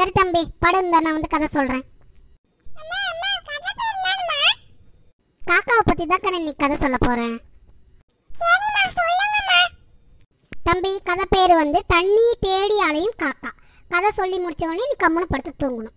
சரி தம்பி படம் நான் வந்து கதை சொல்றேன் காக்காவை பத்தி தான் கண்ணு நீ கதை சொல்ல போறேன் தம்பி கதை பேரு வந்து தண்ணி தேடி அலையும் காக்கா கதை சொல்லி முடிச்ச உடனே நீ கம்முன்னு படுத்து தூங்கணும்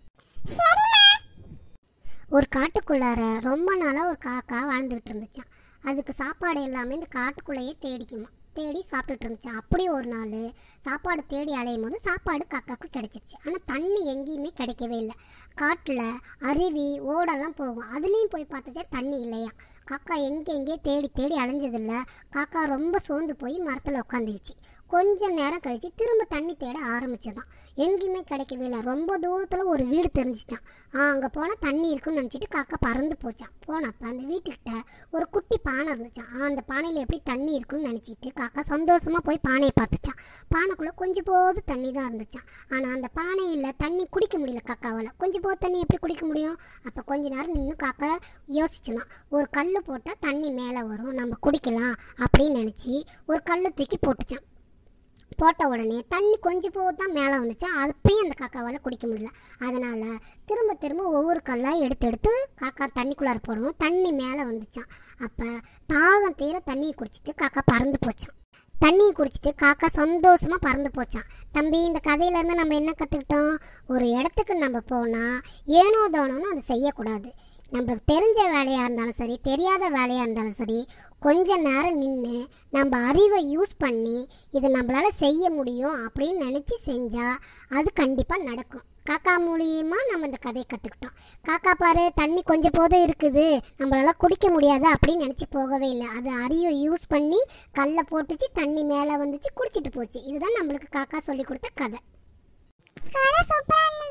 ஒரு காட்டுக்குள்ளார ரொம்ப நாளாக ஒரு காக்கா வாழ்ந்துகிட்டு இருந்துச்சான் அதுக்கு சாப்பாடு எல்லாமே இந்த காட்டுக்குள்ளேயே தேடிக்குமா தேடி சாப்பிட்டுட்டு இருந்துச்சான் அப்படி ஒரு நாள் சாப்பாடு தேடி அலையும் போது சாப்பாடு காக்காவுக்கு கிடைச்சிருச்சு ஆனால் தண்ணி எங்கேயுமே கிடைக்கவே இல்லை காட்டில் அருவி ஓடெல்லாம் போகும் அதுலேயும் போய் பார்த்துச்சா தண்ணி இல்லையா காக்கா எங்கே எங்கே தேடி தேடி அலைஞ்சதில்ல காக்கா ரொம்ப சோர்ந்து போய் மரத்தில் உட்காந்துருச்சு கொஞ்ச நேரம் கழிச்சு திரும்ப தண்ணி தேட ஆரம்பிச்சதான் எங்கேயுமே கிடைக்கவே இல்லை ரொம்ப தூரத்தில் ஒரு வீடு தெரிஞ்சிச்சான் ஆ அங்கே போனால் தண்ணி இருக்குன்னு நினச்சிட்டு காக்கா பறந்து போச்சான் போனப்ப அந்த வீட்டுக்கிட்ட ஒரு குட்டி பானை இருந்துச்சான் ஆ அந்த பானையில் எப்படி தண்ணி இருக்குன்னு நினச்சிட்டு காக்கா சந்தோஷமாக போய் பானையை பார்த்துச்சான் பானைக்குள்ளே கொஞ்சம் போது தண்ணி தான் இருந்துச்சான் ஆனால் அந்த பானையில் தண்ணி குடிக்க முடியல காக்காவால் கொஞ்சம் போது தண்ணி எப்படி குடிக்க முடியும் அப்போ கொஞ்ச நேரம் நின்று காக்கா யோசிச்சுதான் ஒரு கல் போட்டால் தண்ணி மேலே வரும் நம்ம குடிக்கலாம் அப்படின்னு நினச்சி ஒரு கல் தூக்கி போட்டுச்சான் போட்ட உடனே தண்ணி கொஞ்சம் போது தான் மேலே வந்துச்சு அப்பயும் அந்த காக்காவால் குடிக்க முடியல அதனால் திரும்ப திரும்ப ஒவ்வொரு கல்லாக எடுத்து எடுத்து காக்கா தண்ணிக்குள்ளார போடுவோம் தண்ணி மேலே வந்துச்சான் அப்போ தாகம் தீர தண்ணியை குடிச்சிட்டு காக்கா பறந்து போச்சான் தண்ணியை குடிச்சிட்டு காக்கா சந்தோஷமா பறந்து போச்சான் தம்பி இந்த கதையிலேருந்து நம்ம என்ன கற்றுக்கிட்டோம் ஒரு இடத்துக்கு நம்ம போனால் ஏனோ தானோன்னு அதை செய்யக்கூடாது நம்மளுக்கு தெரிஞ்ச வேலையாக இருந்தாலும் சரி தெரியாத வேலையாக இருந்தாலும் சரி கொஞ்ச நேரம் நின்று நம்ம அறிவை யூஸ் பண்ணி இதை நம்மளால் செய்ய முடியும் அப்படின்னு நினச்சி செஞ்சால் அது கண்டிப்பாக நடக்கும் காக்கா மூலியமா நம்ம இந்த கதையை கற்றுக்கிட்டோம் காக்கா பாரு தண்ணி கொஞ்சம் போதும் இருக்குது நம்மளால குடிக்க முடியாது அப்படின்னு நினச்சி போகவே இல்லை அது அறிவை யூஸ் பண்ணி கல்லை போட்டுச்சு தண்ணி மேலே வந்துச்சு குடிச்சிட்டு போச்சு இதுதான் நம்மளுக்கு காக்கா சொல்லி கொடுத்த கதை கதை சூப்பரா